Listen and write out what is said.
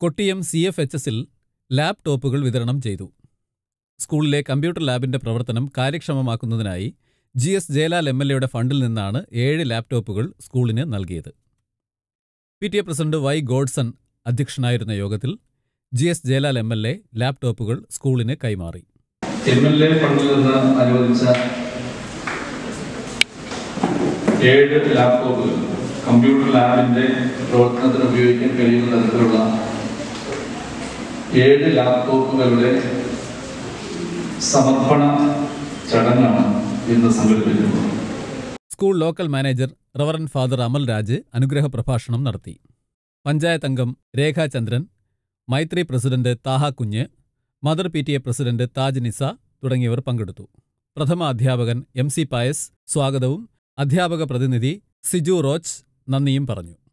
Kottiyam C F H എസിൽ ലാപ്ടോപ്പുകൾ വിതരണം ചെയ്തു സ്കൂളിലെ കമ്പ്യൂട്ടർ ലാബിന്റെ പ്രവർത്തനം കാര്യക്ഷമമാക്കുന്നതിനായി G S Jayalal M L എയുടെ ഫണ്ടിൽ നിന്നാണ് ഏഴ് ലാപ്ടോപ്പുകൾ സ്കൂളിന് നൽകിയത് P T A president Y Godson അധ്യക്ഷനായിരുന്ന യോഗത്തിൽ G S Jayalal M L A ലാപ്ടോപ്പുകൾ സ്കൂളിന് കൈമാറി എം എൽ എ ഫണ്ടിൽ നിന്ന് അനുവദിച്ച ഏഴ് ലാപ്ടോപ്പുകൾ കമ്പ്യൂട്ടർ ലാബിന്റെ പ്രവർത്തനത്തിന് ഉപയോഗിക്കാൻ കഴിയുന്ന തരത്തിലുള്ള ഏഴ് ലാപ്ടോപ്പുകളുടെ സമർപ്പണ ചടങ്ങാണ് ഇന്ന് സംഘടിപ്പിച്ചിട്ടുള്ളത് school local manager reverend father Amal Raj അനുഗ്രഹ പ്രഭാഷണം നടത്തി പഞ്ചായത്ത് അംഗം രേഖാചന്ദ്രൻ മൈത്രി president Thaha Kunju mother P T A president Taj Nisa തുടങ്ങിയവർ പങ്കെടുത്തു പ്രഥമ അധ്യാപകൻ എം സി പായസ് സ്വാഗതവും അധ്യാപക പ്രതിനിധി സിജു റോച്ച് നന്ദിയും പറഞ്ഞു